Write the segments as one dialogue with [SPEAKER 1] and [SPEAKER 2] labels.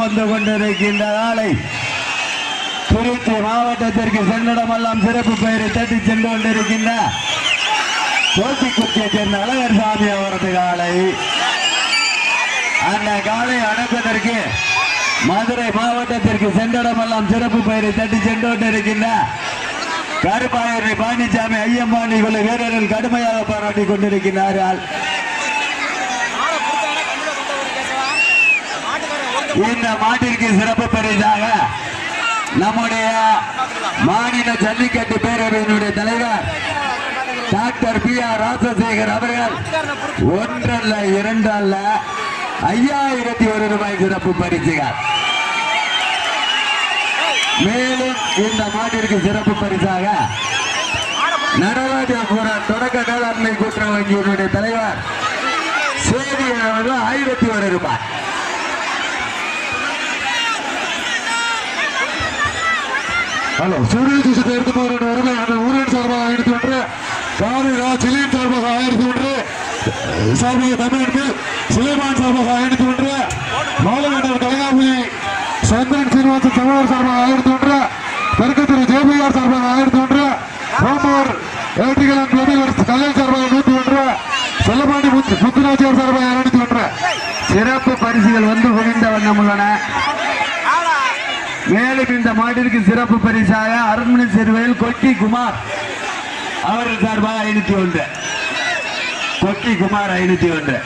[SPEAKER 1] வந்து கொண்டிருக்கின்ற நாளை திருச்சி மாவட்டத்திற்கு சென்னிடமெல்லாம் சிறப்பு பெயரை தட்டி சென்று கொண்டிருக்கின்ற கோட்டிக்குச்சியை சேர்ந்த அழகர் சாமி அவரது காலை அந்த காலை அடப்பதற்கு மதுரை மாவட்டத்திற்கு சென்றிடமெல்லாம் சிறப்பு பெயரை தட்டி சென்று கொண்டிருக்கின்ற கருப்பாயரை பழனிசாமி ஐயம்பாண்டி குழு வீரர்கள் கடுமையாக பாராட்டி கொண்டிருக்கிறார்கள் இந்த மாட்டிற்கு சிறப்பு பரிசாக நம்முடைய மாநில ஜல்லிக்கட்டு பேரவையினுடைய தலைவர் டாக்டர் பி ஆர் ராசசேகர் அவர்கள் ஒன்றல்ல இரண்டல்ல ஐயாயிரத்தி ஒரு ரூபாய் சிறப்பு பரிசுகள் மேலும் இந்த மாட்டிற்கு சிறப்பு பரிசாக நடராஜபுரம் தொடக்க வேளாண்மை கூட்டுற வங்கியினுடைய தலைவர் சேதி அவர்கள் ஆயிரத்தி ஒரு ரூபாய்
[SPEAKER 2] ஹலோ சூரிய தேசத்தை எடுத்து போகிற உரிமை அந்த ஊரின் சார்பாக ஆயிரத்தி ஒன்று காவிரா சிலின் சார்பாக ஆயிரத்தி ஒன்று சார்பாக தமிழ்நாடு சுலைமான் சார்பாக ஆயிரத்தி ஒன்று மாலகண்டர் கலையாபுரி சந்திரன் சீனிவாசன் தமிழர் சார்பாக ஆயிரத்தி ஒன்று பெருக்கத்துறை ஜேபிஆர் சார்பாக ஆயிரத்தி ஒன்று ஹோமூர் ஏட்டிகலன் கிளபிவர் கல்லல் சார்பாக நூற்றி ஒன்று செல்லப்பாண்டி முத்து- முத்துராஜியார் சார்பாக இருநூத்தி ஒன்று
[SPEAKER 1] சிறப்பு பரிசுகள் வந்து குவிந்த வண்ணம் உள்ளன மேலும் இந்த மாட்டிற்கு சிறப்பு பரிசாக அரண்மனை சிறுவையில் கொட்டி குமார் அவர்கள் சார்பாக ஐநூத்தி ஒன்று கொட்டி குமார் ஐநூத்தி ஒன்று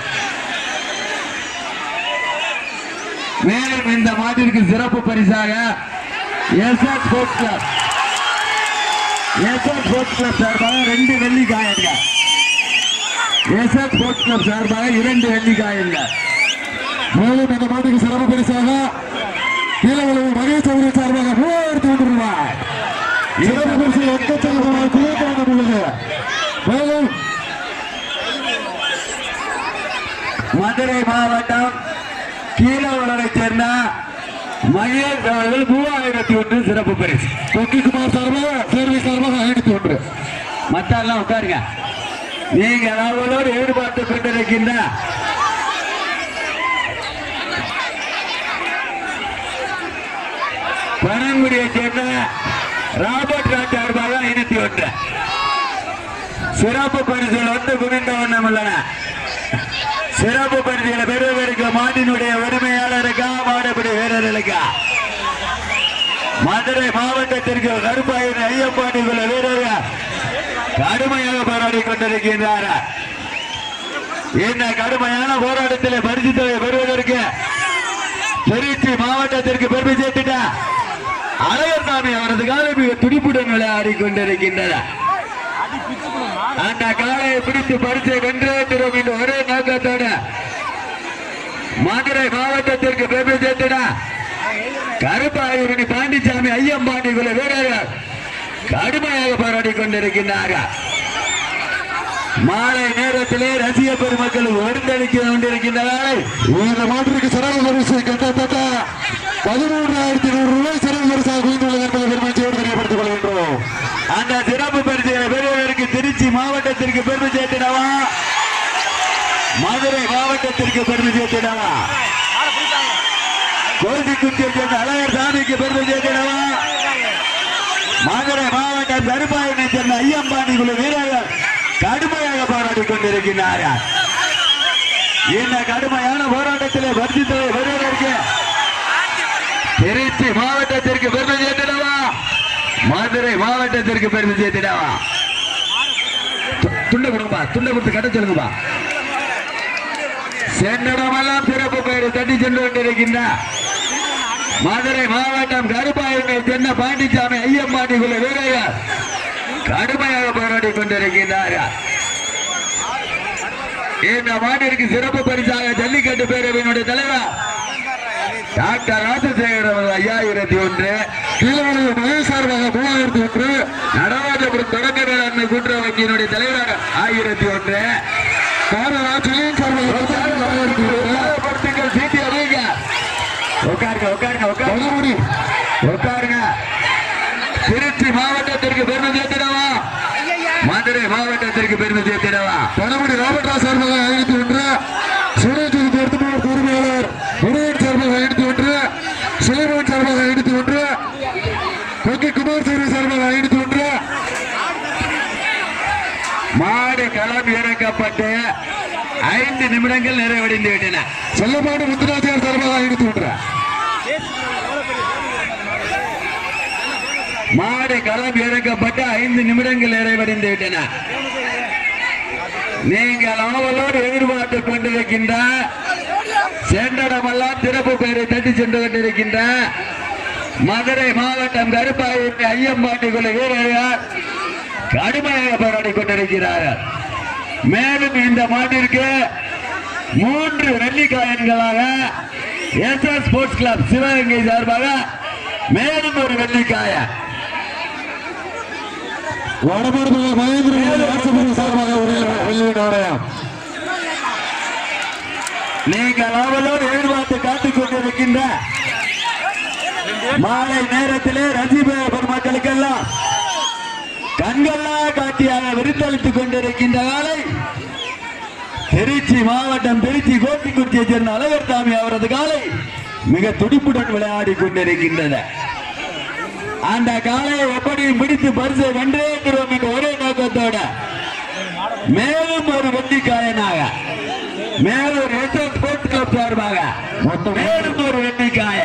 [SPEAKER 1] மேலும் இந்த மாட்டிற்கு சிறப்பு பரிசாக S S sports club S S sports club சார்பாக ரெண்டு வெள்ளி காயங்கள் எஸ் எஸ் ஸ்போர்ட்ஸ் கிளப் சார்பாக இரண்டு வெள்ளி காயங்கள்
[SPEAKER 2] மேலும் இந்த மாட்டுக்கு சிறப்பு பரிசாக கீழவளவு மகேஷ் அவர்கள் சார்பாக மூவாயிரத்தி ஒன்று ரூபாய் சிறப்பு பரிசு எக்கச்சக்கமான குளிர்பானம் உள்ளது மேலும்
[SPEAKER 1] மதுரை மாவட்டம் கீழவளரை சேர்ந்த மகேஷ் அவர்கள் மூவாயிரத்தி ஒன்று சிறப்பு பரிசு
[SPEAKER 2] கொக்கிக்குமார் சார்பாக சேர்வை சார்பாக ஐநூத்தி ஒன்று
[SPEAKER 1] மத்த எல்லாம் உட்காருங்க நீங்க அவளோடு ஈடுபாட்டு கொண்டிருக்கின்ற பனங்குடியை சேர்ந்த ராபர்ட் ராஜ் சார்பாக ஐநூத்தி ஒன்று சிறப்பு பரிசுகள் வந்து குவிந்த வண்ணம் உள்ளன சிறப்பு பரிசுகளை பெறுவதற்கு மாட்டினுடைய உரிமையாளருக்கா மாடுபடி வீரர்களுக்கா மதுரை மாவட்டத்திற்கு கருப்பாயின் ஐயப்பாண்டி குல வீரர்கள் கடுமையாக போராடி கொண்டிருக்கின்றார் இந்த கடுமையான போராட்டத்தில் பரிசு தொகை பெறுவதற்கு திருச்சி மாவட்டத்திற்கு பெருமை சேர்த்துட்ட அழகர் சாமி அவரது காலை மிக துடிப்புடன் விளையாடி கொண்டிருக்கின்றனர் அந்த காலையை பிடித்து பரிசை வென்றே தரும் என்ற ஒரே நோக்கத்தோட மதுரை மாவட்டத்திற்கு பெருமை சேர்த்துட கருப்பாயூரணி பாண்டிச்சாமி ஐயம்பாண்டி குல வீரர்கள் கடுமையாக போராடி கொண்டிருக்கின்றார்கள் மாலை நேரத்திலே ரசிக பெருமக்கள் ஒருங்கிணைக்க கொண்டிருக்கின்றார்கள்
[SPEAKER 2] இந்த மாட்டிற்கு சிறப்பு பரிசு கிட்டத்தட்ட பதிமூன்றாயிரத்தி நூறு ரூபாய் சிறப்பு பரிசாக குவிந்துள்ளது என்பதை பெருமதியோடு தெரியப்படுத்திக் கொள்கின்றோம்
[SPEAKER 1] அந்த சிறப்பு பரிசுகளை பெறுவதற்கு திருச்சி மாவட்டத்திற்கு பெருமை சேர்த்திடவா மதுரை மாவட்டத்திற்கு பெருமை சேர்த்திடவா கோசிக்குச்சியை சேர்ந்த அழகர் சாமிக்கு பெருமை சேர்த்திடவா மதுரை மாவட்டம் கருப்பாயனை சேர்ந்த ஐயம்பாண்டி குழு வீரர்கள் கடுமையாக போராடி கொண்டிருக்கிறார்கள் இந்த கடுமையான போராட்டத்திலே வர்த்தித்தவை வருவதற்கு திருச்சி மாவட்டத்திற்கு பெருமை சேர்த்திடவா மதுரை மாவட்டத்திற்கு பெருமை சேர்த்திடவா து- துண்டை கொடுங்கப்பா துண்டை கொடுத்து கட்ட சொல்லுங்கப்பா சென்னிடமெல்லாம் சிறப்பு பெயர் தட்டி சென்று கொண்டிருக்கின்ற மதுரை மாவட்டம் கருப்பாயுனை சென்ன பாண்டிச்சாமி ஐயம்பாண்டி குல வீரர்கள் கடுமையாக போராடி கொண்டிருக்கின்றார்கள் இந்த மாட்டிற்கு சிறப்பு பரிசாக ஜல்லிக்கட்டு பேரவையினுடைய தலைவர் டாக்டர் ராஜசேகர் அவர்கள் ஐயாயிரத்தி ஒன்று
[SPEAKER 2] கீழவளவு மகேஷ் சார்பாக மூவாயிரத்தி ஒன்று
[SPEAKER 1] நடராஜபுரம் தொடக்க வேளாண்மை கூட்டுறவு வங்கியினுடைய தலைவர் ஆயிரத்தி ஒன்று
[SPEAKER 2] காரரா சிலின் சார்பாக ஆயிரத்தி ஒன்று
[SPEAKER 1] படுத்துங்கள் சீட்டி அறியுங்க உட்காருங்க உட்காருங்க உட்காருங்க
[SPEAKER 2] வடமுடி
[SPEAKER 1] உட்காருங்க திருச்சி மாவட்டத்திற்கு பெருமை சேர்த்திடவா மதுரை மாவட்டத்திற்கு பெருமை சேர்த்திடவா
[SPEAKER 2] வடமுடி ராபர்டா சார்பாக ஆயிரத்தி ஒன்று சுரேஷ் எடுத்து போவர் உரிமையாளர் முருகன் சார்பாக ஆயிரத்தி ஒன்று கொக்கி குமார் சேவை சார்பாக ஐநூத்தி ஒன்று
[SPEAKER 1] மாடு களம் இறக்கப்பட்டு ஐந்து நிமிடங்கள் நிறைவடைந்து விட்டன
[SPEAKER 2] செல்லமாடு முத்துராஜார் சார்பாக ஐநூத்தி ஒன்று
[SPEAKER 1] மாடு களம் இறக்கப்பட்டு ஐந்து நிமிடங்கள் நிறைவடைந்து விட்டன நீங்கள் ஆவலோடு எதிர்பார்த்துக் கொண்டிருக்கின்ற சென்றடமெல்லாம் திறப்பு பெயரை தட்டி சென்று கொண்டிருக்கின்ற மதுரை மாவட்டம் கருப்பாயூர் ஐயம்பாட்டி குழு வீரர்கள் கடுமையாக போராடி கொண்டிருக்கிறார்கள் மேலும் இந்த மாட்டிற்கு மூன்று வெள்ளிக்காயன்களாக S S sports club Sivaganga சார்பாக மேலும் ஒரு வெள்ளிக்காயன்
[SPEAKER 2] வடமாடு மகேந்திர வாட்ஸ்அப் சார்பாக ஒரு வெள்ளி நாணயம்
[SPEAKER 1] நீங்கள் அவளோடு எதிர்பார்த்து காத்துக் கொண்டிருக்கின்ற மாலை நேரத்திலே ரசிப பெருமக்களுக்கெல்லாம் கண்கள்ளா காட்சியாக விருத்தளித்துக் கொண்டிருக்கின்ற காலை திருச்சி மாவட்டம் திருச்சி கோட்டிக்குச்சியை சேர்ந்த அழகர் சாமி அவரது காலை மிக துடிப்புடன் விளையாடி கொண்டிருக்கின்றது அந்த காலையை எப்படியும் பிடித்து பரிசை வென்றே தருவோம் என்ற ஒரே நோக்கத்தோட மேலும் ஒரு வெள்ளிக்காயனாக மேலும் எஸ்எஸ் ஸ்போர்ட்ஸ் கிளப் சார்பாக மேலும் ஒரு வெள்ளிக்காய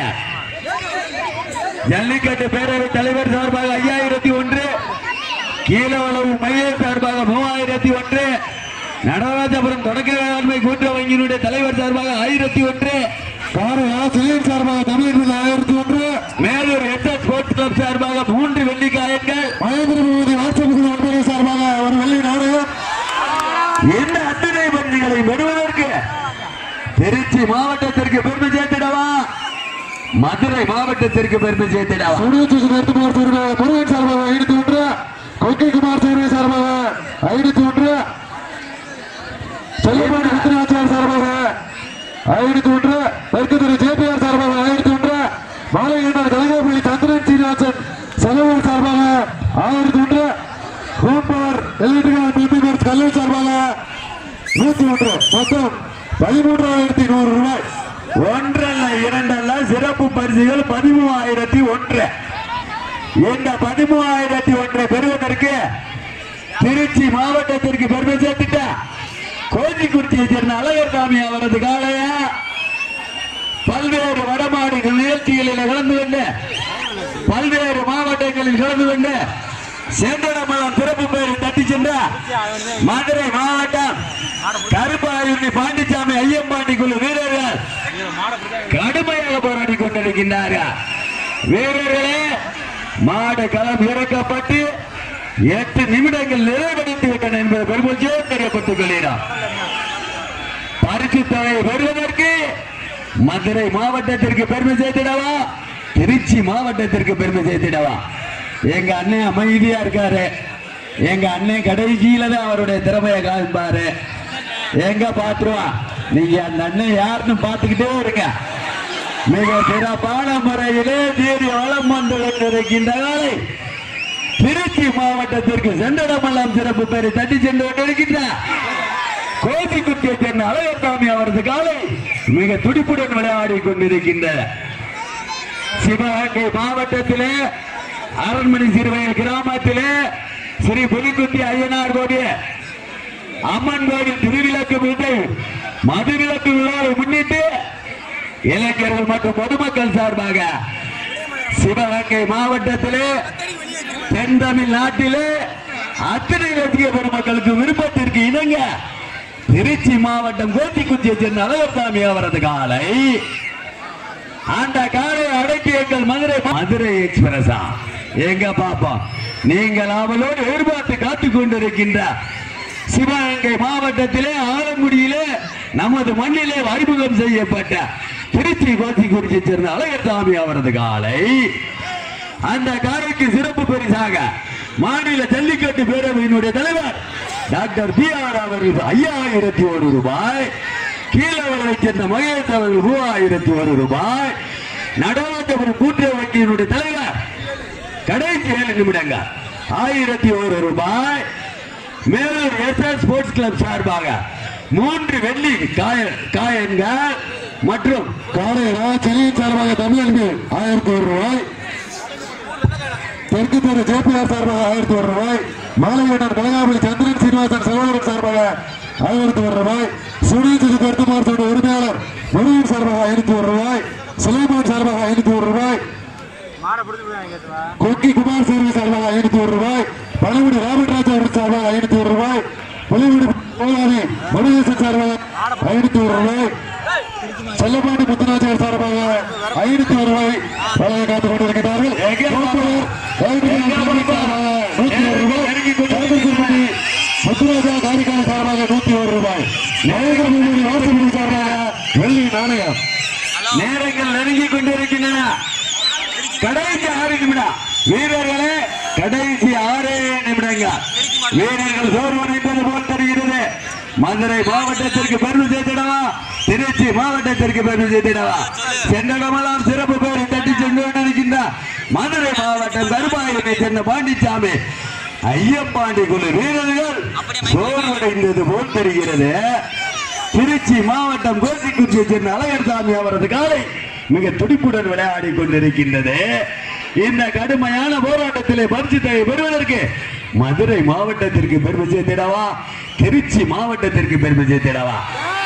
[SPEAKER 1] ஜல்லிக்கட்டு பேரவை தலைவர் சார்பாக ஐயாயிரத்தி ஒன்று கீழவளவு மையம் சார்பாக மூவாயிரத்தி ஒன்று நடராஜபுரம் தொடக்க வேளாண்மை கூட்டுறவு வங்கியினுடைய தலைவர் சார்பாக ஆயிரத்தி ஒன்று
[SPEAKER 2] காரையா சிலையன் சார்பாக தமிழ் ஆயிரத்தி ஒன்று
[SPEAKER 1] மேலூர் எஸ்எஸ் ஸ்போர்ட்ஸ் கிளப் சார்பாக மூன்று வெள்ளிக்காயங்கள்
[SPEAKER 2] மகேந்திர பூபதி வாட்ஸ்அப் ஒன்பது சார்பாக ஒரு வெள்ளி நாணயம்
[SPEAKER 1] இந்த அத்தனை பரிசுகளை பெறுவதற்கு திருச்சி மாவட்டத்திற்கு பெருமை சேர்த்திடவா மதுரை மாவட்டத்திற்கு பெருமை சேர்த்திடவா
[SPEAKER 2] சுடியோச்சு நிறுத்துமார் சேர்வை முருகன் சார்பாக ஐநூத்தி ஒன்று கொக்கை குமார் சேர்வை சார்பாக ஐநூத்தி ஒன்று செல்லப்பாடி முத்துராஜார் சார்பாக ஐநூத்தி ஒன்று தெற்குத்துறை ஜேபிஆர் சார்பாக ஐநூத்தி ஒன்று மாலையண்ணர் கலகாப்பள்ளி சந்திரன் சீனிவாசன் செலவர் சார்பாக ஆயிரத்தி ஒன்று ஹோம்பவர் எலக்ட்ரிகல் பிபிஎஸ் கல்லூரி சார்பாக நூத்தி ஒன்று மொத்தம் பதிமூன்றாயிரத்தி நூறு ரூபாய்
[SPEAKER 1] ஒன்றல்ல இரண்டல்ல சிறப்பு பரிசுகள் பதிமூவாயிரத்தி ஒன்று இந்த பதிமூவாயிரத்தி ஒன்றை பெறுவதற்கு திருச்சி மாவட்டத்திற்கு பெருமை சேர்த்துட்ட கோழிக்குறிச்சியை சேர்ந்த அழகர் சாமி அவரது காலைய பல்வேறு வடமாடு நிகழ்ச்சிகளில் கலந்து கொண்டு பல்வேறு மாவட்டங்களில் கலந்து கொண்டு சென்றடமலம் சிறப்பு பெயரை தட்டி சென்ற மதுரை மாவட்டம் கருப்பாயூர்னி பாண்டிச்சாமி ஐயம்பாண்டி குழு வீரர்கள் கடுமையாக போராடி கொண்டிருக்கின்றார்கள் வீரர்களே மாடு களம் இறக்கப்பட்டு எட்டு நிமிடங்கள் நிறைவடைந்து விட்டன என்பது பெருமூச்சே தெரியப்பட்டுக் கொள்கிறோம் பரிசு தொகை பெறுவதற்கு மதுரை மாவட்டத்திற்கு பெருமை சேர்த்திடவா திருச்சி மாவட்டத்திற்கு பெருமை சேர்த்திடவா எங்க அண்ணன் அமைதியா இருக்காரு எங்க அண்ணன் கடைசியில தான் அவருடைய திறமையை காமிப்பாரு எங்க பாத்துருவா நீங்க அந்த அண்ணன் யாருன்னு பாத்துக்கிட்டே இருங்க மிக சிறப்பான முறையிலே தேடி வளம் வந்து கொண்டிருக்கின்ற காலை திருச்சி மாவட்டத்திற்கு சென்றடமெல்லாம் சிறப்பு பெயரை தட்டி சென்று கொண்டிருக்கின்றார் கோபிக்குட்டியை சேர்ந்த அழகசாமி அவரது காலை மிக துடிப்புடன் விளையாடி கொண்டிருக்கின்றன சிவகங்கை மாவட்டத்திலே அரண்மனை சிறுவயல் கிராமத்திலே ஸ்ரீ புலிக்குட்டி ஐயனார் கோவில் அம்மன் கோவில் திருவிளக்கு மீது மதுவிலக்கு விழாவை முன்னிட்டு இளைஞர்கள் மற்றும் பொதுமக்கள் சார்பாக சிவகங்கை மாவட்டத்திலே தென் தமிழ்நாட்டிலே அத்தனை ரசிக பெருமக்களுக்கு விருப்பத்திற்கு இணங்க திருச்சி மாவட்டம் கோத்திக்குச்சியை சேர்ந்த அழகர்சாமி அவரது காலை அந்த காலை அடக்கி எங்கள் மதுரை மதுரை எக்ஸ்பிரஸா எங்க பாப்போம் நீங்கள் அவளோடு எதிர்பார்த்து காத்துக் கொண்டிருக்கின்ற சிவகங்கை மாவட்டத்திலே ஆலங்குடியிலே நமது மண்ணிலே அறிமுகம் செய்யப்பட்ட திருச்சி கோத்திக்குறிச்சியை சேர்ந்த அழகர்சாமி அவரது காலை அந்த காலைக்கு சிறப்பு பரிசாக மாநில ஜல்லிக்கட்டு பேரவையினுடைய தலைவர் டாக்டர் பி ஆர் அவர்கள் ஐயாயிரத்தி ஒரு ரூபாய் கீழவர்களை சேர்ந்த மகேஷ் அவர்கள் மூவாயிரத்தி ஒரு ரூபாய் நடராஜபுரம் கூட்டுறவு வங்கியினுடைய தலைவர் கடைசி ஏழு நிமிடங்கள் ஆயிரத்தி ஒரு ரூபாய் Melur S S sports club சார்பாக மூன்று வெள்ளி காய காயன்கள் மற்றும்
[SPEAKER 2] காரையா சென்னை சார்பாக தமிழன்பு ஆயிரத்தி ஒரு ரூபாய் தெற்கு தெரு ஜேபிஆர் சார்பாக ஆயிரத்தி ஒரு ரூபாய் மாலையீனர் கனகாமணி சந்திரன் சீனிவாசன் செல்வகரன் சார்பாக ஆயிரத்தி ஒரு ரூபாய் சுனீஜி கருத்துமார் சோட உரிமையாளர் முருகன் சார்பாக ஐநூத்தி ஒரு ரூபாய் சுலைமான் சார்பாக ஐநூத்தி ஒரு ரூபாய்
[SPEAKER 3] மாற பிடிச்சி போய் கேட்டுவா
[SPEAKER 2] கொக்கி குமார் சேவை சார்பாக ஐநூத்தி ஒரு ரூபாய் பழமுடி ராமராஜ் அவர்கள் சார்பாக ஐநூத்தி ஒரு ரூபாய் புலிமுடி கோலாவி முருகேசன் சார்பாக ஐநூத்தி ஒரு ரூபாய் செல்லப்பாண்டி முத்துராஜர் சார்பாக ஐநூத்தி ஒரு ரூபாய் வழங்க காத்துக் கொண்டிருக்கிறார்கள் கோப்பூர் கைவிடுதல் சார்பாக நூத்தி ஒரு ரூபாய் காந்திக்குடி முத்துராஜா காரிக்கால் சார்பாக நூத்தி ஒரு ரூபாய் நாயகர் வாசப்படி சார்பாக வெள்ளி நாணயம்
[SPEAKER 1] நேரங்கள் நெருங்கி கொண்டிருக்கின்றன கடைசி ஆறு நிமிடம் வீரர்களே கடைசி ஆறு நிமிடங்கள் வீரர்கள் சோர்வடைந்தது போல் தெரிகிறது மதுரை மாவட்டத்திற்கு பெருமை சேர்த்திடவா திருச்சி மாவட்டத்திற்கு பெருமை சேர்த்திடவா சென்றடமெல்லாம் சிறப்பு பேரை தட்டி சென்று கொண்டிருக்கின்ற மதுரை மாவட்டம் கருமாயிலை சென்ற பாண்டிச்சாமி ஐயப்பாண்டி குழு வீரர்கள் சோர்வடைந்தது போல் தெரிகிறது திருச்சி மாவட்டம் கோசிக்குச்சியை சேர்ந்த அழகர் சாமி அவரது காலை மிக துடிப்புடன் விளையாடி கொண்டிருக்கின்றது இந்த கடுமையான போராட்டத்திலே பரிசு தொகை பெறுவதற்கு மதுரை மாவட்டத்திற்கு பெருமை சேர்த்திடவா திருச்சி மாவட்டத்திற்கு பெருமை சேர்த்திடவா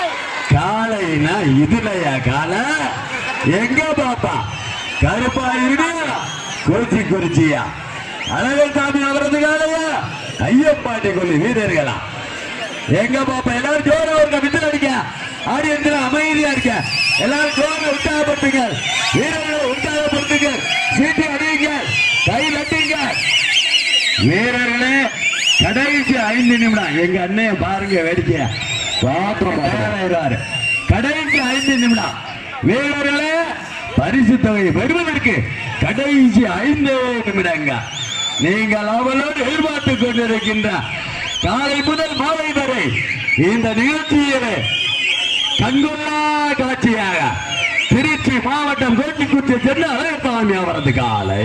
[SPEAKER 1] காலைனா இதுலயா கால எங்க பாப்பா கருப்பா இருடியா குறிச்சி குறிச்சியா அழகர் சாமி அவரது காலையா ஐயப்பாட்டி கொள்ளி வீரர்களா எங்க பாப்பா எல்லாரும் ஜோரா இருக்க வித்துல அடிக்க ஆடியன்ஸ்ல அமைதியா இருக்க எல்லாரும் ஜோரா உற்சாகப்படுத்துங்க வீரர்களை உற்சாகப்படுத்துங்க சீட்டி அடியுங்க கை நட்டுங்க வீரர்களே கடைசி ஐந்து நிமிடம் எங்க அண்ணன் பாருங்க வேடிக்கையா பாத்திரம் தயாராகிறாரு கடைசி ஐந்து நிமிடம் வீரர்களே பரிசு தொகை பெறுவதற்கு கடைசி ஐந்து நிமிடங்க நீங்கள் அவளோடு எதிர்பார்த்துக் கொண்டிருக்கின்ற காலை முதல் மாலை வரை இந்த நிகழ்ச்சியிலே கண்கொள்ளா காட்சியாக திருச்சி மாவட்டம் கோட்டிக்குச்சி சென்று அழகசாமி அவரது காலை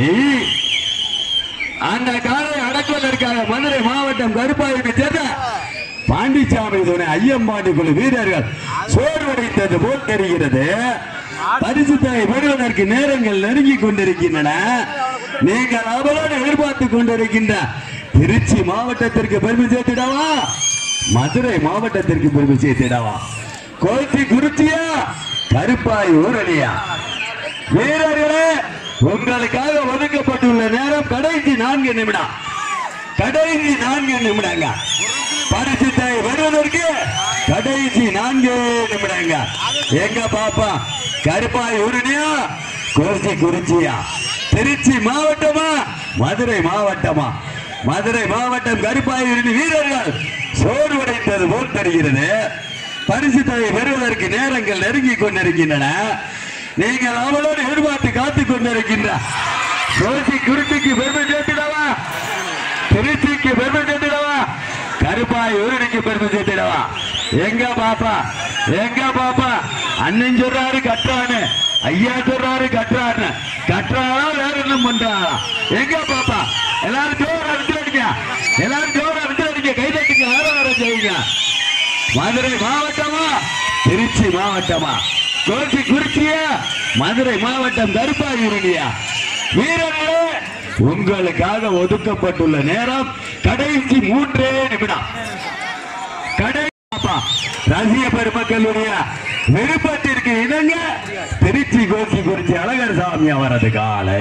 [SPEAKER 1] அந்த காலை அடக்குவதற்காக மதுரை மாவட்டம் கருப்பாயுக்கு சேர்ந்த பாண்டிச்சாமி துணை ஐயம்பாண்டி குழு வீரர்கள் சோர்வடைந்தது போல் தெரிகிறது பரிசு தொகை பெறுவதற்கு நேரங்கள் நெருங்கி கொண்டிருக்கின்றன நீங்கள் அவளோடு எதிர்பார்த்துக் கொண்டிருக்கின்ற திருச்சி மாவட்டத்திற்கு பெருமை சேர்த்திடவா மதுரை மாவட்டத்திற்கு பெருமை சேர்த்திடவா கோச்சி குறிச்சியா கருப்பாய் ஊரணியா வீரர்களே உங்களுக்காக ஒதுக்கப்பட்டுள்ள நேரம் கடைசி நான்கு நிமிடம் கடைசி நான்கு நிமிடங்க பரிசுத்தை வருவதற்கு கடைசி நான்கு நிமிடங்க எங்க பாப்பா கருப்பாய் உருணியா குறிச்சி குறிச்சியா திருச்சி மாவட்டமா மதுரை மாவட்டமா மதுரை மாவட்டம் கருப்பாய் உருணி வீரர்கள் சோர்வடைந்தது போல் தெரிகிறது பரிசு தொகை பெறுவதற்கு நேரங்கள் நெருங்கி கொண்டிருக்கின்றன நீங்கள் அவளோடு எதிர்பார்த்து காத்துக் கொண்டிருக்கின்ற சோசி குருட்டிக்கு பெருமை சேர்த்திடவா திருச்சிக்கு பெருமை சேர்த்திடவா கருப்பாய் ஊரணிக்கு பெருமை சேர்த்திடவா எங்க பாப்பா எங்க பாப்பா அண்ணன் சொல்றாரு கட்டுறான்னு ஐயா சொல்றாரு கட்டுறான்னு கட்டுறாரா வேற என்ன பண்றாரா எங்க பாப்பா எல்லாரும் ஜோரா விட்டு அடிக்க எல்லாரும் ஜோரா விட்டு அடிக்க கை தட்டுங்க வேற வேற செய்யுங்க மதுரை மாவட்டமா திருச்சி மாவட்டமா கோச்சி குறிச்சியா மதுரை மாவட்டம் கருப்பாயூரணியா வீரர்களே உங்களுக்காக ஒதுக்கப்பட்டுள்ள நேரம் கடைசி மூன்றே நிமிடம் கடை பாப்பா, ரசிக பெருமக்களுடைய விருப்பத்திற்கு இணங்க திருச்சி கோச்சி குறிச்சி அழகர் சாமி அவரது காலை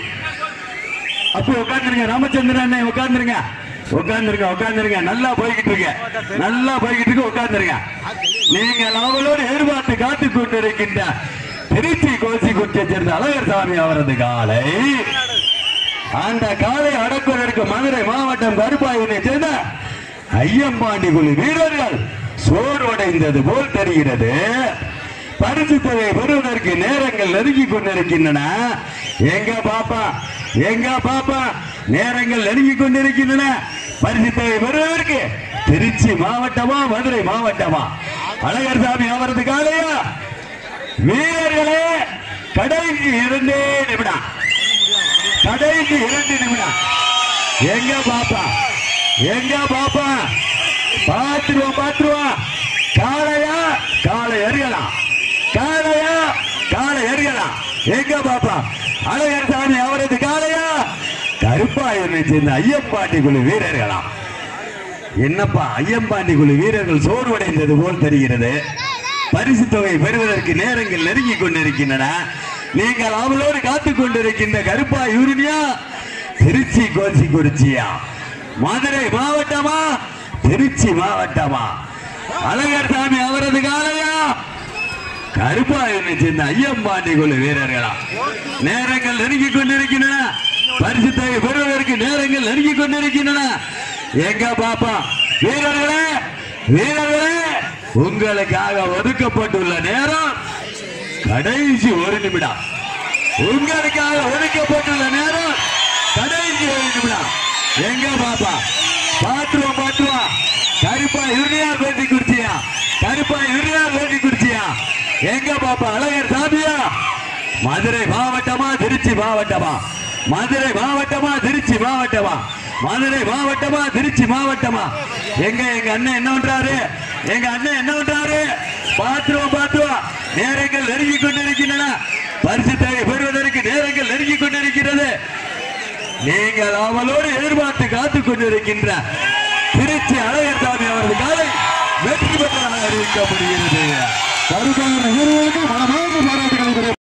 [SPEAKER 1] அப்போ உட்காந்துருங்க ராமச்சந்திரன் அண்ணன் உட்காந்துருங்க உட்காந்துருங்க உட்காந்துருங்க நல்லா போய்கிட்டு இருக்க நல்லா போய்கிட்டு இருக்கு உட்காந்துருங்க நீங்கள் அவளோடு எதிர்பார்த்து காத்துக் கொண்டிருக்கின்ற திருச்சி கோசி குச்சியை சேர்ந்த அழகர் சாமி அவரது காலை அந்த காலை அடக்குவதற்கு மதுரை மாவட்டம் கருப்பாயினை சேர்ந்த ஐயம்பாண்டி குழு வீரர்கள் சோர்வடைந்தது போல் தெரிகிறது பரிசு தொகை பெறுவதற்கு நேரங்கள் நெருங்கி கொண்டிருக்கின்றன எங்க பாப்பா எங்க பாப்பா நேரங்கள் நெருங்கி கொண்டிருக்கின்றன பரிசு தொகை பெறுவதற்கு திருச்சி மாவட்டமா மதுரை மாவட்டமா அழகர் சாமி அவரது காலையா வீரர்களே கடைசி இரண்டே நிமிடம் கடைசி இரண்டு நிமிடம் எங்க பாப்பா எங்க பாப்பா பாத்துருவோம் பாத்துருவோம் காளையா காலை எறியலாம் காளையா காலை எறியலாம் எங்க பாப்பா அழகர் சாமி அவரது காளையா கருப்பாயூரை சேர்ந்த ஐயப்பாண்டி குழு வீரர்களாம் என்னப்பா ஐயம்பாண்டி குழு வீரர்கள் சோர்வடைந்தது போல் தெரிகிறது பரிசு தொகை பெறுவதற்கு நேரங்கள் நெருங்கி கொண்டிருக்கின்றன நீங்கள் அவளோடு காத்துக் கொண்டிருக்கின்ற கருப்பா யூரினியா திருச்சி கோச்சி குறிச்சியா மதுரை மாவட்டமா திருச்சி மாவட்டமா அழகர் சாமி அவரது காலையா கருப்பாயூரை சேர்ந்த ஐயம்பாண்டி குழு வீரர்களா நேரங்கள் நெருங்கி கொண்டிருக்கின்றன பரிசு தொகை பெறுவதற்கு நேரங்கள் நெருங்கி கொண்டிருக்கின்றன எங்க பாப்பா வீரர்களே வீரர்களே உங்களுக்காக ஒதுக்கப்பட்டுள்ள நேரம் கடைசி ஒரு நிமிடம் உங்களுக்காக ஒதுக்கப்பட்டுள்ள நேரம் கடைசி ஒரு நிமிடம் எங்க பாப்பா பாத்துருவோம் பாத்துருவோம் கருப்பா யூரியா பேட்டி குடிச்சியா கருப்பா யூரியா பேட்டி குடிச்சியா எங்க பாப்பா அழகர் சாமியா மதுரை மாவட்டமா திருச்சி மாவட்டமா மதுரை மாவட்டமா திருச்சி மாவட்டமா மதுரை மாவட்டமா திருச்சி மாவட்டமா எங்க எங்க அண்ணன் என்ன பண்றாரு எங்க அண்ணன் என்ன பண்றாரு பாத்துருவோம் பாத்துருவோம் நேரங்கள் நெருங்கி கொண்டிருக்கின்றன பரிசு தொகை பெறுவதற்கு நேரங்கள் நெருங்கி கொண்டிருக்கிறது நீங்கள் அவளோடு எதிர்பார்த்து காத்துக் கொண்டிருக்கின்ற திருச்சி அழகர் சாமி அவரது காலை வெற்றி பெற்றதாக அறிவிக்கப்படுகிறது
[SPEAKER 2] கருப்பாயூர் வீரர்களுக்கு மனமார்ந்த பாராட்டுகளை